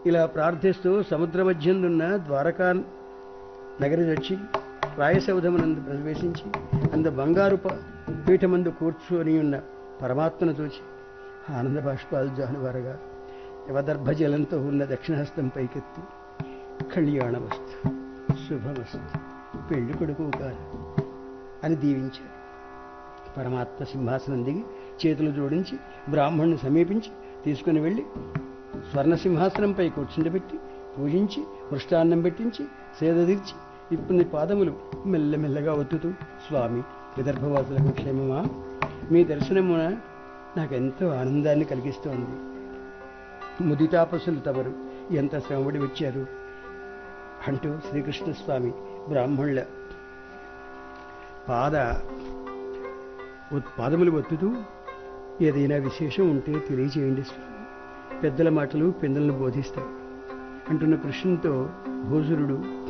ఇలా ప్రార్థిస్తూ సముద్ర మధ్యందున్న ద్వారకా నగరి వచ్చి రాయసౌధమునందు ప్రవేశించి అంద బంగారు ప- పీఠమందు కూర్చొని ఉన్న పరమాత్మను చూచి ఆనంద బాష్పాలు జానువారగా యవదర్భ జలంతో ఉన్న దక్షిణహస్తం పైకెత్తి కళ్యాణమస్తు శుభమస్తు పెళ్లి కొడుకు కాదు అని దీవించాడు పరమాత్మ సింహాసనం దిగి చేతులు జోడించి బ్రాహ్మణ్ణి సమీపించి తీసుకుని వెళ్ళి స్వర్ణ సింహాసనంపై కూర్చుండబెట్టి పూజించి మృష్టాన్నం పెట్టించి సేద తీర్చి ఇప్పుడు పాదములు మెల్లమెల్లగా ఒత్తుతూ స్వామి విదర్భవాసులకు క్షేమమా మీ దర్శనమున నాకెంతో ఆనందాన్ని కలిగిస్తోంది ముదితాపసులు తమరు ఎంత శ్రమపడి వచ్చారు అంటూ శ్రీకృష్ణ స్వామి బ్రాహ్మణుల పాద ఒత్- పాదములు ఒత్తుతూ ఏదైనా విశేషం ఉంటే తెలియజేయండి స్వామి పెద్దల మాటలు పెద్దలను బోధిస్తాయి అంటున్న కృష్ణునితో భోజురుడు